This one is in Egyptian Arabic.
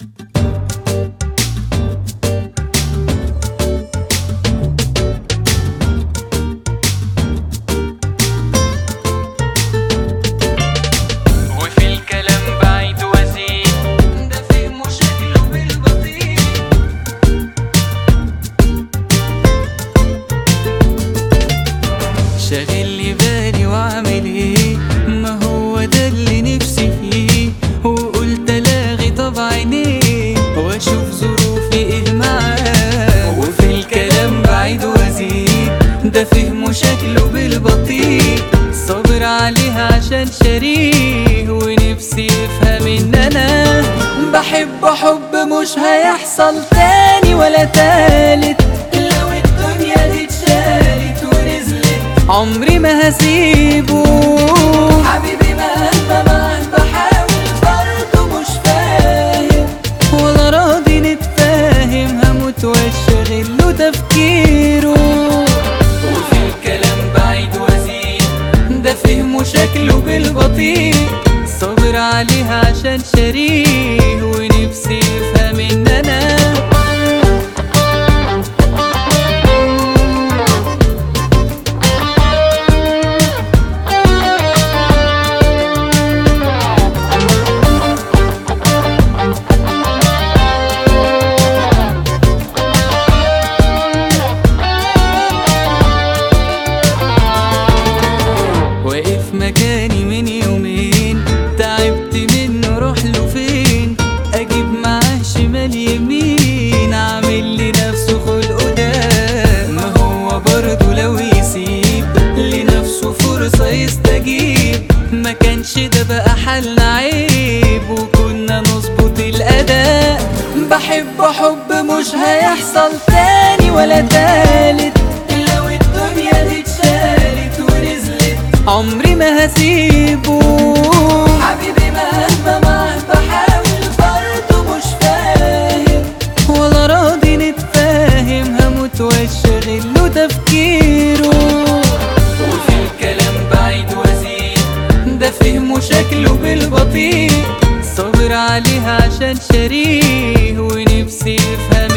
وفي الكلام بعيد وزيد ده فهمه شكله بالبطيء شاغل لي بالي واعمل ايه ما هو ده اللي نفسي فيه وقلت الاغي طبع عينيه واشوف ظروفي ايه معاه وفي الكلام بعيد وزيد ده فهمه شكله بالبطيء صابر عليها عشان شريه ونفسي يفهم ان انا بحب حب مش هيحصل تاني ولا تالت لو الدنيا دي اتشالت ونزلت عمري ما هسيبه حبيبي مهما معاك بحاول برضه مش فاهم ولا راضي نتفاهم هموت واشغل له تفكيره وفي الكلام بعيد وزيد ده فهمه شكله بالبطيء صابر عليها عشان شريه ونفسي يفهم ان انا واقف مكاني من يومين تعبت منه روح له فين اجيب معاه شمال يمين عامل لنفسه خلقه ده ما هو برضه لو يسيب لنفسه فرصة يستجيب ما كانش ده بقى حالنا عيب وكنا نظبط الأداء بحب حب مش هيحصل تاني ولا تالت لو الدنيا دي اتشالت ونزلت عمري ما هسيبه حبيبي مهما معاك بحاول برضه مش فاهم ولا راضي نتفاهم هموت واشغل له تفكيره وفي الكلام بعيد وزيد ده فهمه شكله بالبطيء صابر عليها عشان شريه ونفسي يفهم